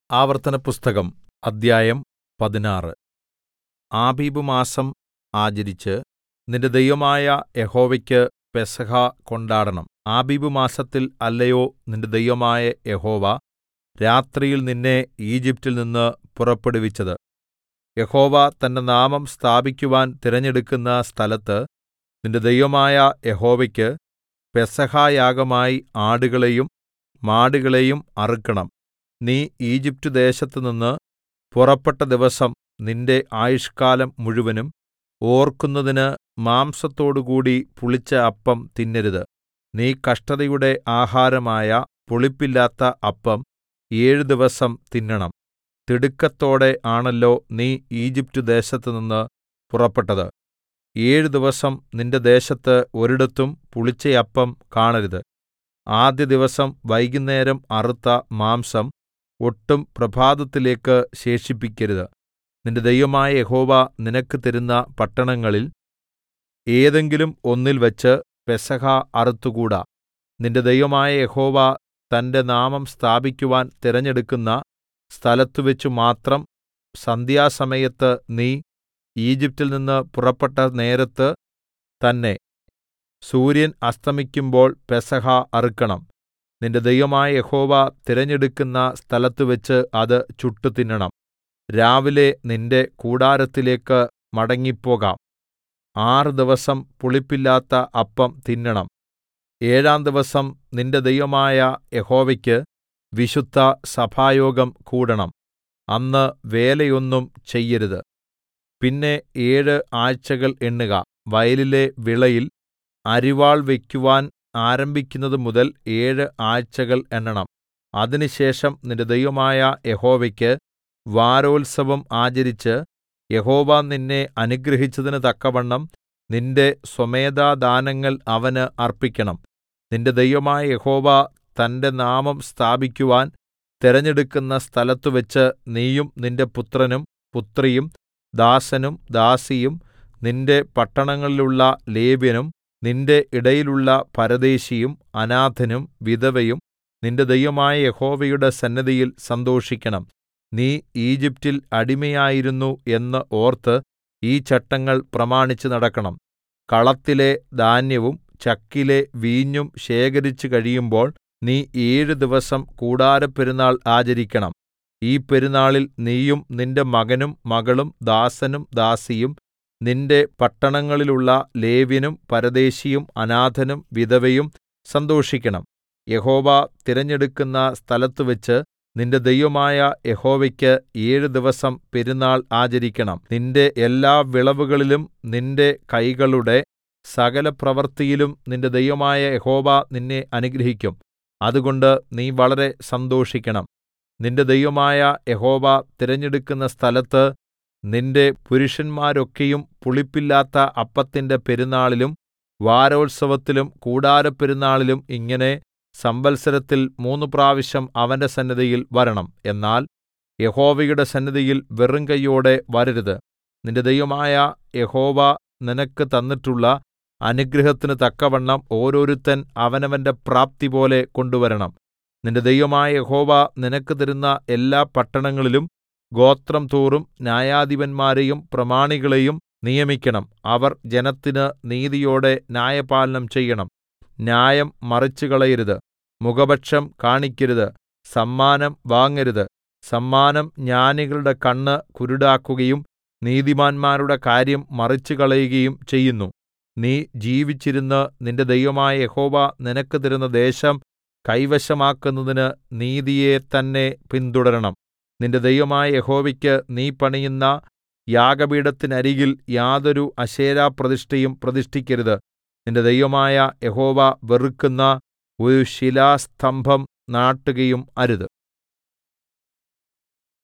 ആവർത്തനപുസ്തകം അദ്ധ്യായം പതിനാറ് ആബീബ് മാസം ആചരിച്ച് നിന്റെ ദൈവമായ യഹോവയ്ക്ക് പെസഹ കൊണ്ടാടണം ആബീബ് മാസത്തിൽ അല്ലയോ നിന്റെ ദൈവമായ യഹോവ രാത്രിയിൽ നിന്നെ ഈജിപ്റ്റിൽ നിന്ന് പുറപ്പെടുവിച്ചത് യഹോവ തന്റെ നാമം സ്ഥാപിക്കുവാൻ തിരഞ്ഞെടുക്കുന്ന സ്ഥലത്ത് നിന്റെ ദൈവമായ യഹോവയ്ക്ക് പെസഹായാഗമായി ആടുകളെയും മാടുകളെയും അറുക്കണം നീ ഈജിപ്റ്റ് ദേശത്തുനിന്ന് പുറപ്പെട്ട ദിവസം നിന്റെ ആയുഷ്കാലം മുഴുവനും ഓർക്കുന്നതിന് മാംസത്തോടുകൂടി പുളിച്ച അപ്പം തിന്നരുത് നീ കഷ്ടതയുടെ ആഹാരമായ പുളിപ്പില്ലാത്ത അപ്പം ഏഴ് ദിവസം തിന്നണം തിടുക്കത്തോടെ ആണല്ലോ നീ ഈജിപ്റ്റ് ദേശത്തുനിന്ന് പുറപ്പെട്ടത് ഏഴ് ദിവസം നിന്റെ ദേശത്ത് ഒരിടത്തും പുളിച്ചയപ്പം കാണരുത് ആദ്യ ദിവസം വൈകുന്നേരം അറുത്ത മാംസം ഒട്ടും പ്രഭാതത്തിലേക്ക് ശേഷിപ്പിക്കരുത് നിന്റെ ദൈവമായ യഹോവ നിനക്ക് തരുന്ന പട്ടണങ്ങളിൽ ഏതെങ്കിലും ഒന്നിൽവച്ച് പെസഹ അറുത്തുകൂടാ നിന്റെ ദൈവമായ യഹോവ തന്റെ നാമം സ്ഥാപിക്കുവാൻ തിരഞ്ഞെടുക്കുന്ന സ്ഥലത്തുവെച്ച് മാത്രം സന്ധ്യാസമയത്ത് നീ ഈജിപ്റ്റിൽ നിന്ന് പുറപ്പെട്ട നേരത്ത് തന്നെ സൂര്യൻ അസ്തമിക്കുമ്പോൾ പെസഹ അറുക്കണം നിന്റെ ദൈവമായ യഹോവ തിരഞ്ഞെടുക്കുന്ന സ്ഥലത്തുവെച്ച് അത് ചുട്ടു തിന്നണം രാവിലെ നിന്റെ കൂടാരത്തിലേക്ക് മടങ്ങിപ്പോകാം ആറ് ദിവസം പുളിപ്പില്ലാത്ത അപ്പം തിന്നണം ഏഴാം ദിവസം നിന്റെ ദൈവമായ യഹോവയ്ക്ക് വിശുദ്ധ സഭായോഗം കൂടണം അന്ന് വേലയൊന്നും ചെയ്യരുത് പിന്നെ ഏഴ് ആഴ്ചകൾ എണ്ണുക വയലിലെ വിളയിൽ അരിവാൾ വയ്ക്കുവാൻ ആരംഭിക്കുന്നത് മുതൽ ഏഴ് ആഴ്ചകൾ എണ്ണണം അതിനുശേഷം നിന്റെ ദൈവമായ യഹോവയ്ക്ക് വാരോത്സവം ആചരിച്ച് യഹോവ നിന്നെ അനുഗ്രഹിച്ചതിന് തക്കവണ്ണം നിന്റെ സ്വമേധാദാനങ്ങൾ അവന് അർപ്പിക്കണം നിന്റെ ദൈവമായ യഹോവ തന്റെ നാമം സ്ഥാപിക്കുവാൻ തിരഞ്ഞെടുക്കുന്ന സ്ഥലത്തുവെച്ച് നീയും നിന്റെ പുത്രനും പുത്രിയും ദാസനും ദാസിയും നിന്റെ പട്ടണങ്ങളിലുള്ള ലേവ്യനും നിന്റെ ഇടയിലുള്ള പരദേശിയും അനാഥനും വിധവയും നിന്റെ ദൈവമായ യഹോവയുടെ സന്നിധിയിൽ സന്തോഷിക്കണം നീ ഈജിപ്റ്റിൽ അടിമയായിരുന്നു എന്ന് ഓർത്ത് ഈ ചട്ടങ്ങൾ പ്രമാണിച്ച് നടക്കണം കളത്തിലെ ധാന്യവും ചക്കിലെ വീഞ്ഞും ശേഖരിച്ചു കഴിയുമ്പോൾ നീ ഏഴ് ദിവസം കൂടാരപ്പെരുന്നാൾ ആചരിക്കണം ഈ പെരുന്നാളിൽ നീയും നിന്റെ മകനും മകളും ദാസനും ദാസിയും നിന്റെ പട്ടണങ്ങളിലുള്ള ലേവ്യനും പരദേശിയും അനാഥനും വിധവയും സന്തോഷിക്കണം യഹോവ തിരഞ്ഞെടുക്കുന്ന സ്ഥലത്തുവെച്ച് നിന്റെ ദൈവമായ യഹോവയ്ക്ക് ഏഴ് ദിവസം പെരുന്നാൾ ആചരിക്കണം നിന്റെ എല്ലാ വിളവുകളിലും നിന്റെ കൈകളുടെ സകല പ്രവൃത്തിയിലും നിന്റെ ദൈവമായ യഹോവ നിന്നെ അനുഗ്രഹിക്കും അതുകൊണ്ട് നീ വളരെ സന്തോഷിക്കണം നിന്റെ ദൈവമായ യഹോവ തിരഞ്ഞെടുക്കുന്ന സ്ഥലത്ത് നിന്റെ പുരുഷന്മാരൊക്കെയും പുളിപ്പില്ലാത്ത അപ്പത്തിന്റെ പെരുന്നാളിലും വാരോത്സവത്തിലും കൂടാരപ്പെരുന്നാളിലും ഇങ്ങനെ സംവത്സരത്തിൽ മൂന്ന് പ്രാവശ്യം അവന്റെ സന്നിധിയിൽ വരണം എന്നാൽ യഹോവയുടെ സന്നിധിയിൽ വെറും കൈയോടെ വരരുത് നിന്റെ ദൈവമായ യഹോവ നിനക്ക് തന്നിട്ടുള്ള അനുഗ്രഹത്തിന് തക്കവണ്ണം ഓരോരുത്തൻ അവനവന്റെ പ്രാപ്തിപോലെ കൊണ്ടുവരണം നിന്റെ ദൈവമായ യഹോവ നിനക്ക് തരുന്ന എല്ലാ പട്ടണങ്ങളിലും ഗോത്രം തോറും ന്യായാധിപന്മാരെയും പ്രമാണികളെയും നിയമിക്കണം അവർ ജനത്തിന് നീതിയോടെ ന്യായപാലനം ചെയ്യണം ന്യായം മറിച്ചുകളയരുത് മുഖപക്ഷം കാണിക്കരുത് സമ്മാനം വാങ്ങരുത് സമ്മാനം ജ്ഞാനികളുടെ കണ്ണ് കുരുടാക്കുകയും നീതിമാന്മാരുടെ കാര്യം മറിച്ചുകളയുകയും ചെയ്യുന്നു നീ ജീവിച്ചിരുന്ന് നിന്റെ ദൈവമായ യഹോവ നിനക്ക് തരുന്ന ദേശം കൈവശമാക്കുന്നതിന് നീതിയെ തന്നെ പിന്തുടരണം നിന്റെ ദൈവമായ യഹോവയ്ക്ക് നീ പണിയുന്ന യാഗപീഠത്തിനരികിൽ യാതൊരു അശേരാപ്രതിഷ്ഠയും പ്രതിഷ്ഠിക്കരുത് നിന്റെ ദൈവമായ യഹോവ വെറുക്കുന്ന ഒരു ശിലാസ്തംഭം നാട്ടുകയും അരുത്